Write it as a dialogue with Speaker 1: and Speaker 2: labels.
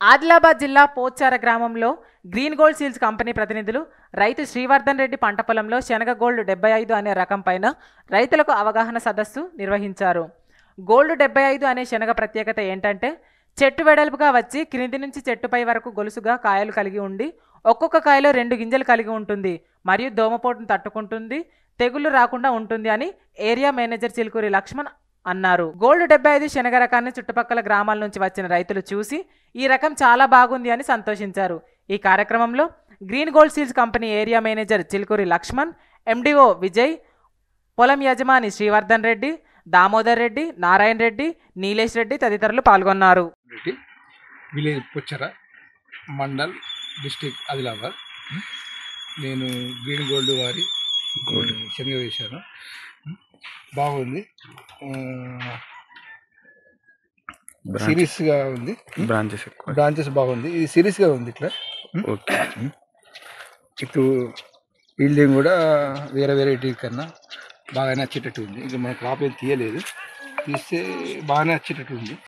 Speaker 1: ఆదిలాబాద్ జిల్లా పోచార గ్రామంలో green gold seals company ప్రతినిధులు రైతు శ్రీవర్ధన్ రెడ్డి పంట పొలంలో శనగ గోల్డ్ డెబ్బై ఐదు అనే రకం పైన రైతులకు అవగాహన సదస్సు నిర్వహించారు గోల్డ్ డెబ్బై ఐదు అనే శనగ ప్రత్యేకత ఏంటంటే చెట్టు వెడల్పుగా వచ్చి క్రింది నుంచి చెట్టుపై వరకు గొలుసుగా కాయలు కలిగి ఉండి ఒక్కొక్క కాయలో రెండు గింజలు కలిగి ఉంటుంది మరియు దోమపోటును తట్టుకుంటుంది తెగుళ్లు రాకుండా ఉంటుంది అని ఏరియా మేనేజర్ చిలుకూరి లక్ష్మణ్ అన్నారు గోల్డ్ డెబ్బై ఐదు శనగ రకాన్ని చుట్టుపక్కల గ్రామాల నుంచి వచ్చిన రైతులు చూసి ఈ రకం చాలా బాగుంది అని సంతోషించారు ఈ కార్యక్రమంలో green gold seals company area manager Chilukuri Lakshman MDO Vijay పొలం యజమాని శ్రీవర్ధన్ రెడ్డి దామోదర్ రెడ్డి నారాయణ రెడ్డి నీలేష్ రెడ్డి తదితరులు పాల్గొన్నారు
Speaker 2: రెడ్డి విలేజ్ పుచ్చర మండల్ డిస్టిక్ ఆదిలాబాద్ నేను గ్రీన్ గోల్డ్ వారి శనగ వేశాను బాగుంది సిరీస్గా ఉంది
Speaker 3: బ్రాంచెస్ ఎక్కువ
Speaker 2: బ్రాంచెస్ బాగుంది ఇది సిరీస్గా ఉంది ఇట్లా
Speaker 3: ఓకే
Speaker 2: ఇటు బిల్డింగ్ కూడా వేరే వేరే ఇటు కన్నా బాగా నచ్చేటట్టు ఉంది ఇంకా మన క్రాప్ ఏం తీయలేదు తీస్తే బాగా నచ్చేటట్టు ఉంది